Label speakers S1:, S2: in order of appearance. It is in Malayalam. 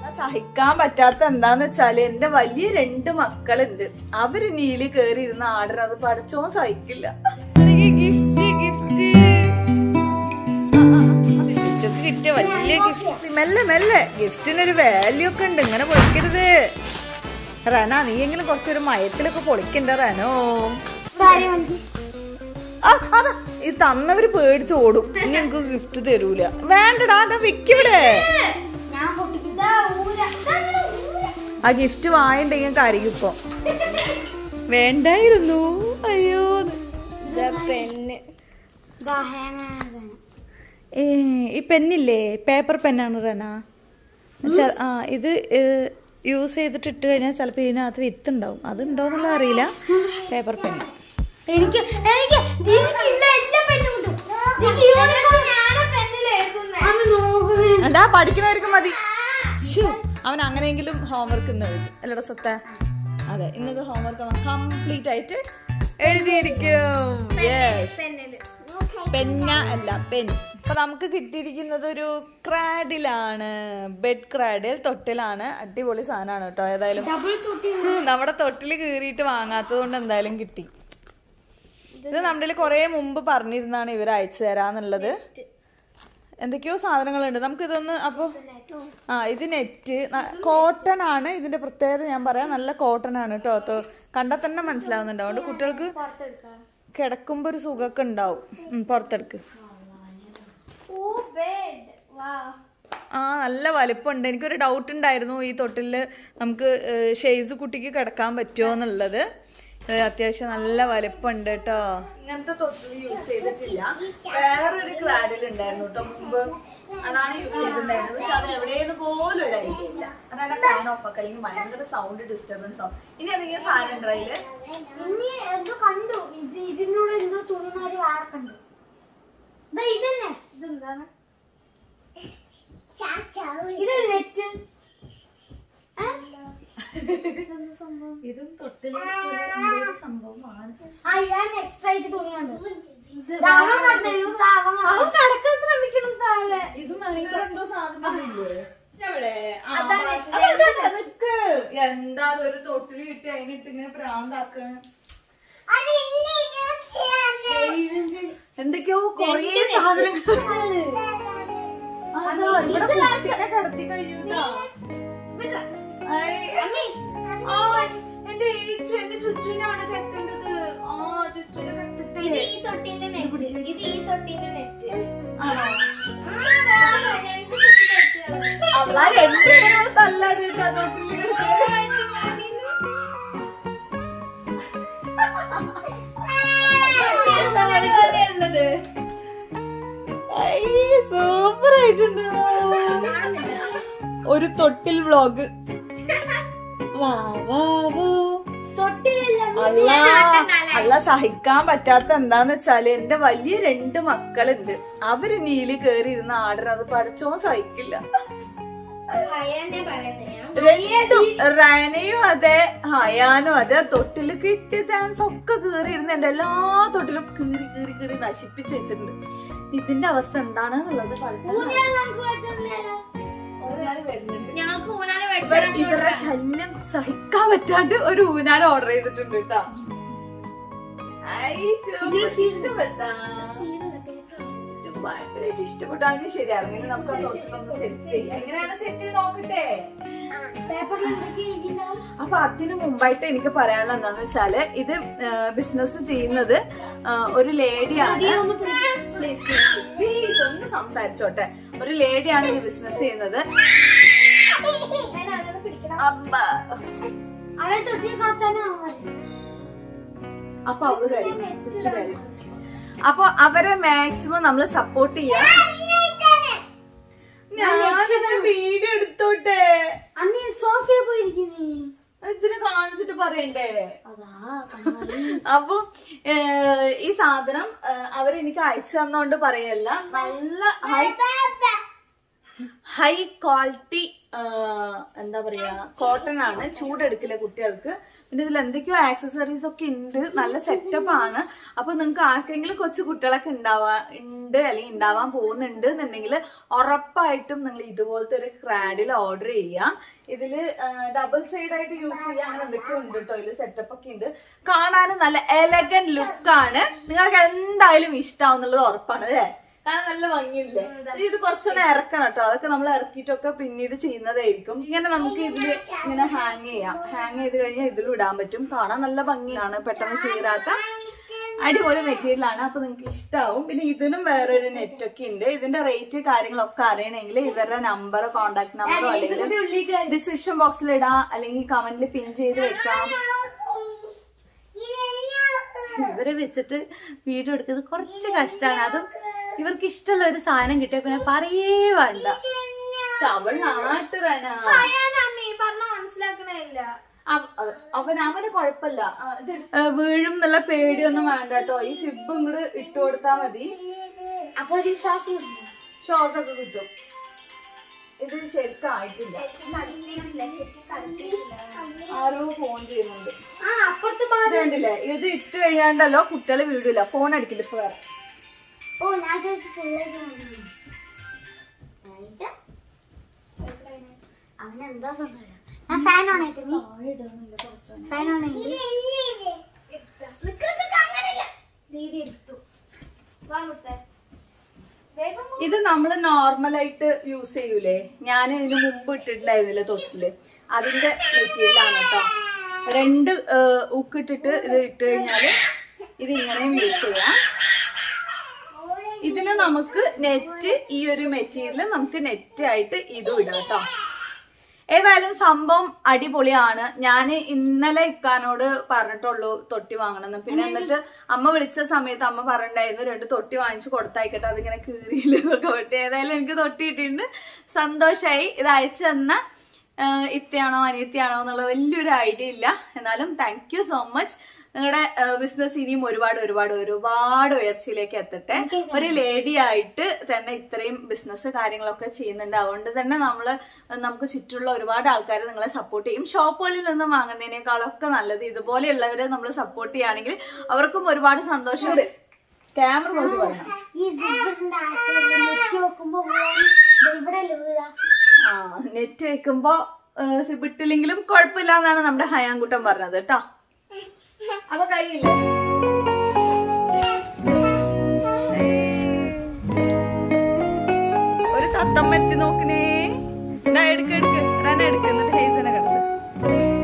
S1: സഹിക്കാൻ പറ്റാത്ത എന്താന്ന് വെച്ചാല് എന്റെ വലിയ രണ്ട് മക്കളുണ്ട് അവര് നീല് കേറി ഇരുന്ന് ആടുന്നത് പഠിച്ചോ സഹിക്കില്ല ഗിഫ്റ്റ് ഗിഫ്റ്റ് കിട്ടിയ വലിയ ഗിഫ്റ്റ് മെല്ലെ മെല്ലെ ഗിഫ്റ്റിനൊരു വാല്യൂ ഒക്കെ ഉണ്ട് ഇങ്ങനെ പൊളിക്കരുത് റന നീ എങ്കിലും കുറച്ചൊരു മയത്തിലൊക്കെ പൊളിക്കണ്ട റനോ ആ, അതാ, ഇത് തന്നവര് പേടിച്ച് ഓടും ഇനി എനിക്ക് ഗിഫ്റ്റ് തരൂല വേണ്ടടാ അതാ വെക്കിവിടെ
S2: ഞാൻ പൊട്ടിക്കിതാ ഊര ഇതങ്ങനെ ഊര.
S1: ആ ഗിഫ്റ്റ് വായണ്ടെങ്കിൽ കരയും ഇപ്പൊ വേണ്ടായിരുന്നു അയ്യോ പെന്ന്
S2: ഇതാ ഹാങ് ആകാൻ.
S1: ഏ ഈ പെന്നില്ലേ പേപ്പർ പെന്നാണ് റന ചെ- ആ ഇത് യൂസ് ചെയ്തിട്ട് ഇട്ട് കഴിഞ്ഞാൽ ചിലപ്പോൾ ഇതിനകത്ത് വിത്ത് ഉണ്ടാവും അതുണ്ടോന്നുള്ള അറിയില്ല പേപ്പർ പെന്ന്
S2: എനിക്ക് എനിക്ക് ഇതിനില്ല എല്ലാ പെണ്ണും കിട്ടും എനിക്ക് യൂണിക്കോൺ ഞാനാ പെണ്ണിൽ എഴുതുന്നേ അമ്മ നോക്കുമേ
S1: എന്താ പഠിക്കുന്നവർക്ക് മതി ശ്ശോ, അവൻ അങ്ങനെയെങ്കിലും ഹോംവർക്ക് ഇന്ന് എഴുതി അല്ലടാ സത്ത അതെ ഇന്നത് ഹോംവർക്ക് അവൻ കംപ്ലീറ്റ് ആയിട്ട് എഴുതിയിരിക്കും യെസ്
S2: പെണ്ണില്
S1: പെന്ന അല്ല പെൻ അപ്പൊ നമുക്ക് കിട്ടിയിരിക്കുന്നത് ഒരു ക്രാഡിലാണ് ബെഡ് ക്രാഡിൽ തൊട്ടിലാണ് അടിപൊളി സാധനമാണ് കേട്ടോ ഏതായാലും
S2: ഡബിൾ തൊട്ടി
S1: നമ്മുടെ തൊട്ടില് കീറിയിട്ട് വാങ്ങാത്തത് കൊണ്ട് എന്തായാലും കിട്ടി ഇത് നമ്മുടെ കുറെ മുമ്പ് പറഞ്ഞിരുന്നാണ് ഇവർ അയച്ചു തരാന്നുള്ളത് എന്തൊക്കെയോ സാധനങ്ങളുണ്ട് നമുക്ക് ഇതൊന്ന് അപ്പോൾ ആ ഇത് നെറ്റ് കോട്ടൺ ആണ് ഇതിന്റെ പ്രത്യേകത ഞാൻ പറയാം നല്ല കോട്ടൺ ആണ് കേട്ടോ തോ- കണ്ടാൽ തന്നെ മനസ്സിലാവുന്നുണ്ട് അതുകൊണ്ട് കുട്ടികൾക്ക്
S2: പുറത്തെടുക്കാം
S1: കിടക്കുമ്പോ ഒരു സുഖമൊക്കെ ഉണ്ടാവും ഉം, പുറത്തെടുക്ക്
S2: ഓ ബെഡ് വാ
S1: ആ നല്ല വലിപ്പമുണ്ട് എനിക്കൊരു ഡൗട്ട് ഉണ്ടായിരുന്നു ഈ തൊട്ടില് നമുക്ക് ഷെയ്സ് കുട്ടിക്ക് കിടക്കാൻ പറ്റുമോ എന്നുള്ളത് ഇത് അത്യാവശ്യം നല്ല വലിപ്പമുണ്ട് കേട്ടോ ഇങ്ങനത്തെ തൊട്ടിൽ യൂസ് ചെയ്തിട്ടില്ല വേറൊരു ക്രാഡിൽ ഉണ്ടായിരുന്നു കേട്ടോ മുമ്പ് അതാണ് യൂസ് ചെയ്തിട്ടുണ്ടായിരുന്നത് പക്ഷെ അത് എവിടെയെന്ന് പോലും ഒരു ഐഡിയ ഇല്ല അതാണ് ഫാൻ ഓഫ് ഒക്കെ അല്ലെങ്കിൽ ഭയങ്കര സൗണ്ട് ഡിസ്റ്റർബൻസ് ആവും ഇനി എന്തെങ്കിലും സാധനം ഉണ്ടോ അതില്
S2: ഇനി എന്തോ കണ്ടു ഇത് ഇതിനോട് എന്തോ തുണിമാരി വേറെ കണ്ടു ദാ ഇതന്നെ ഇതെന്താണ് ഇത് നെറ്റ് സംഭവം
S1: ഇതും തൊട്ടിൽ സംഭവമാണ്
S2: ആ ഞാൻ എക്സ്ട്രാ ആയിട്ട് തുണിയുണ്ട് അവൻ കടന്നു അവൻ കടക്കാൻ ശ്രമിക്കണം താഴെ
S1: ഇതും വേണമെങ്കിൽ എന്തോ സാധനം ഇല്ലേ? എവിടെ? ആ,
S2: അതാണ്
S1: അതെ, അതെ, നിക്ക്. എന്താ ഇത് ഒരു തൊട്ടിൽ കിട്ടി അതിനിട്ട് ഇങ്ങനെ പ്രാന്താക്കാണ് എന്തൊക്കെയോ കൊറേ സാധനങ്ങൾ അതാ, ഇവിടെ കുട്ടീനെ കിടത്തി കഴിഞ്ഞുട്ടാ ആ എന്റെ ഏച്ചു എന്റെ ചുച്ചുനാണ് കെട്ടേണ്ടത് ആ ചുച്ചുനെ
S2: ഇത്
S1: കെട്ടിട്ട്
S2: ഈ തൊട്ടിന്റെ നെറ്റ് ഇത് ഈ തൊട്ടിന്റെ നെറ്റ്
S1: ആണോ
S2: രണ്ട് സെറ്റ് നെറ്റുകള്.
S1: അല്ല രണ്ടുപേരോട് തല്ലാതിട്ടാ തൊട്ടിൽ
S2: ഉള്ളത്
S1: സൂപ്പർ ആയിട്ടുണ്ട് ഒരു തൊട്ടിൽ വ്ളോഗ് വാ വാ വാ
S2: തൊട്ടിലല്ല
S1: അല്ല അല്ല സഹിക്കാൻ പറ്റാത്ത എന്താന്ന് വെച്ചാല് എന്റെ വലിയ രണ്ട് മക്കളുണ്ട് അവര് നീല് കേറി ഇരുന്ന് ആടുന്നത് പഠിച്ചോ സഹിക്കില്ല
S2: പറയാനേ പറയണേ ഞാൻ
S1: രണ്ടും റയനയും അതെ ഹയാനും അതെ തൊട്ടില് കിട്ടിയ ചാൻസ് ഒക്കെ കീറി ഇരുന്ന് എന്റെ എല്ലാ തൊട്ടിലും കീറി കീറി കീറി നശിപ്പിച്ച് വെച്ചിട്ടുണ്ട് ഇതിന്റെ അവസ്ഥ എന്താണെന്നുള്ളത് പഠിച്ചാൽ
S2: ഊഞ്ഞാല് നമുക്ക് മേടിച്ചിട്ടില്ലല്ലോ.
S1: വരുന്നുണ്ട്
S2: ഞങ്ങൾക്ക് ഊനാല്
S1: ഇവർ- ഇവരുടെ ശല്യം സഹിക്കാൻ പറ്റാണ്ട് ഒരു ഊനാൽ ഓർഡർ ചെയ്തിട്ടുണ്ട് കേട്ടോ ഇഷ്ടപ്പെട്ടാ ഭയങ്കരമായിട്ട് ഇഷ്ടപ്പെട്ടു അതിന് ശരിയായിരുന്നു ഇനി നമുക്ക് തൊട്ടൊന്ന് സെറ്റ് ചെയ്യാം എങ്ങനെയാണ് സെറ്റ് ചെയ്ത് നോക്കട്ടെ
S2: പേപ്പറിൽ എന്തൊക്കെ എഴുതിണ്ടാവും
S1: അപ്പൊ അതിന് മുമ്പായിട്ട് എനിക്ക് പറയാനുള്ള എന്താന്ന് വെച്ചാല് ഇത് ബിസിനസ് ചെയ്യുന്നത് ആ, ഒരു ലേഡിയാണ്
S2: ഒന്ന് പിടിക്കാം
S1: പ്ലീസ് പ്ലീസ് ഒന്ന് സംസാരിച്ചോട്ടെ ഒരു ലേഡിയാണ് ഇത് ബിസിനസ് ചെയ്യുന്നത്
S2: ഞാൻ അങ്ങനെ പിടിക്കണം
S1: അമ്മ
S2: അവൻ തൊട്ടിൽ കളത്താനാവും
S1: അപ്പൊ അവര് കരയും ചുറ്റു കരയും അപ്പൊ അവരെ മാക്സിമം നമ്മൾ സപ്പോർട്ട് ചെയ്യാം ഞാനിത് വീഡിയോ എടുത്തോട്ടെ
S2: അമ്മ സോഫിയ പോയിരിക്കുന്നേ
S1: ഇതിന് കാണിച്ചിട്ട് പറയണ്ടേ
S2: അതാ കണ്ണാടി.
S1: അപ്പൊ ഏഹ്, ഈ സാധനം ഏഹ്, അവരെനിക്ക് അയച്ചു തന്നോണ്ട് പറയല്ല നല്ല ഹൈ ഹൈ ക്വാളിറ്റി ആ, എന്താ പറയാ കോട്ടൺ ആണ് ചൂടെടുക്കില്ല കുട്ടികൾക്ക് പിന്നെ ഇതിൽ എന്തൊക്കെയോ ആക്സസറീസ് ഒക്കെ ഉണ്ട് നല്ല സെറ്റപ്പ് ആണ് അപ്പൊ നിങ്ങൾക്ക് ആർക്കെങ്കിലും കൊച്ചു കുട്ടികളൊക്കെ ഉണ്ടാവാ ഉണ്ട് അല്ലെങ്കിൽ ഉണ്ടാവാൻ പോകുന്നുണ്ട് എന്നുണ്ടെങ്കിൽ ഉറപ്പായിട്ടും നിങ്ങൾ ഇതുപോലത്തെ ഒരു ക്രാഡിൽ ഓർഡർ ചെയ്യാം ഇതില് ഡബിൾ സൈഡ് ആയിട്ട് യൂസ് ചെയ്യാൻ അങ്ങനെ എന്തൊക്കെയോ ഉണ്ട് കേട്ടോ ഇതിൽ സെറ്റപ്പ് ഒക്കെ ഉണ്ട് കാണാനും നല്ല എലഗന്റ് ലുക്കാണ് നിങ്ങൾക്ക് എന്തായാലും ഇഷ്ടാവും എന്നുള്ളത് ഉറപ്പാണ് അല്ലേ കാരണം നല്ല ഭംഗിയില്ലേ ഇനി ഇത് കുറച്ചൊന്ന് ഇറക്കണം കേട്ടോ അതൊക്കെ നമ്മൾ ഇറക്കിയിട്ടൊക്കെ പിന്നീട് ചെയ്യുന്നതായിരിക്കും ഇങ്ങനെ നമുക്ക് ഇതിൽ ഇങ്ങനെ ഹാങ് ചെയ്യാം ഹാങ് ചെയ്ത് കഴിഞ്ഞാൽ ഇതിലും ഇടാൻ പറ്റും കാണാൻ നല്ല ഭംഗിയാണ് പെട്ടെന്ന് തീരാത്ത അടിപൊളി മെറ്റീരിയൽ ആണ് അപ്പൊ നിങ്ങൾക്ക് ഇഷ്ടാവും പിന്നെ ഇതിനും വേറൊരു നെറ്റ് ഒക്കെ ഉണ്ട് ഇതിന്റെ റേറ്റ് കാര്യങ്ങളൊക്കെ അറിയണമെങ്കിൽ ഇവരുടെ നമ്പർ കോൺടാക്ട് നമ്പറോ അല്ലെങ്കിൽ ഡിസ്ക്രിപ്ഷൻ ബോക്സിൽ ഇടാം അല്ലെങ്കിൽ കമന്റിൽ പിൻ ചെയ്ത് വെക്കാം ഇവരെ വെച്ചിട്ട് വീഡിയോ എടുക്കുന്നത് കുറച്ച് കഷ്ടമാണ് അതും ഇവർക്ക് ഇഷ്ടമുള്ള ഒരു സാധനം കിട്ടിയ പിന്നെ പറയേ വേണ്ട അവൾ നാട്ടുകാരനാ
S2: അമ്മേ പറഞ്ഞ മനസ്സിലാക്കണില്ല
S1: അവ- അവ- അവൻ അവന് കുഴപ്പമില്ല ആ, ഇത് ഏ, വീഴും എന്നുള്ള പേടിയൊന്നും വേണ്ട കേട്ടോ ഈ സിബ് ഇങ്ങോട്ട് ഇട്ട് കൊടുത്താ മതി
S2: അപ്പൊ ഒരു വിശ്വാസം
S1: ഷോസ് ഒക്കെ കിട്ടും ഇത് ശരിക്കും ആയിട്ടില്ല ആരോ ഫോൺ ചെയ്യുന്നുണ്ട്
S2: ആ അപ്പുറത്ത്
S1: ഇത് കണ്ടില്ലേ ഇത് ഇട്ട് കഴിയാണ്ടല്ലോ കുട്ടികൾ വീടില്ല ഫോൺ അടിക്കില്ല ഇപ്പൊ വേറെ
S2: ഓ ഞാൻ ചോദിച്ചു ഫുള്ളായിട്ട് അവനെന്താ സന്തോഷം ഞാൻ ഫാൻ ഓൺ ആയിട്ട് നീ ഫാൻ ഓൺ രീതി എടുത്തു വാ മുത്തേ വേഗം
S1: ഇത് നമ്മൾ നോർമലായിട്ട് യൂസ് ചെയ്യൂലേ ഞാൻ ഇതിന് മുമ്പ് ഇട്ടിട്ടുണ്ടായിരുന്നില്ല തൊട്ടില് അതിന്റെ മെറ്റീരിയൽ ആണ് കേട്ടോ രണ്ട് ഉക്കിട്ടിട്ട് ഇത് ഇട്ട് കഴിഞ്ഞാല് ഇത് ഇങ്ങനെയും യൂസ് ചെയ്യാം ഇതിന് നമുക്ക് നെറ്റ് ഈ ഒരു മെറ്റീരിയൽ നമുക്ക് നെറ്റ് ആയിട്ട് ഇതും ഇടാം കേട്ടോ ഏതായാലും സംഭവം അടിപൊളിയാണ് ഞാൻ ഇന്നലെ ഇക്കാനോട് പറഞ്ഞിട്ടുള്ളൂ തൊട്ടി വാങ്ങണമെന്ന് പിന്നെ എന്നിട്ട് അമ്മ വിളിച്ച സമയത്ത് അമ്മ പറഞ്ഞിട്ടുണ്ടായിരുന്നു രണ്ട് തൊട്ടി വാങ്ങിച്ചു കൊടുത്തായിക്കട്ടെ അതിങ്ങനെ കീറിയില്ല എന്നൊക്കെ പറ്റി ഏതായാലും എനിക്ക് തൊട്ടി കിട്ടിയിട്ടുണ്ട് സന്തോഷമായി ഇത് അയച്ചു തന്ന ആഹ് ഇത്തയാണോ അനിയത്തിയാണോ എന്നുള്ള വലിയൊരു ഐഡിയ ഇല്ല എന്നാലും താങ്ക് യു സോ മച്ച് നിങ്ങളുടെ ബിസിനസ് ഇനിയും ഒരുപാട് ഒരുപാട് ഒരുപാട് ഉയർച്ചയിലേക്ക് എത്തട്ടെ ഒരു ലേഡി ആയിട്ട് തന്നെ ഇത്രയും ബിസിനസ് കാര്യങ്ങളൊക്കെ ചെയ്യുന്നുണ്ട് അതുകൊണ്ട് തന്നെ നമ്മള് നമുക്ക് ചുറ്റുള്ള ഒരുപാട് ആൾക്കാർ നിങ്ങളെ സപ്പോർട്ട് ചെയ്യും ഷോപ്പുകളിൽ നിന്ന് വാങ്ങുന്നതിനേക്കാളൊക്കെ നല്ലത് ഇതുപോലെയുള്ളവരെ നമ്മൾ സപ്പോർട്ട് ചെയ്യുകയാണെങ്കിൽ അവർക്കും ഒരുപാട് സന്തോഷം ക്യാമറ നോക്കി പറയണം
S2: ഈ ജിബിന്റെ ആശയം നെറ്റ് വെക്കുമ്പോ ഇവിടെ വീഴാ
S1: ആ നെറ്റ് വെക്കുമ്പോ സിബിട്ടില്ലെങ്കിലും കുഴപ്പമില്ല എന്നാണ് നമ്മുടെ ഹയാൻകുട്ടൻ പറഞ്ഞത് കേട്ടോ അപ്പൊ കഴിയില്ലേ ഒരു തത്തമ്മ എത്തി നോക്കണേ ഇതാ എടുക്ക് എടുക്ക് റന എടുക്ക് എന്നിട്ട് ഹേസനെ കിടത്ത്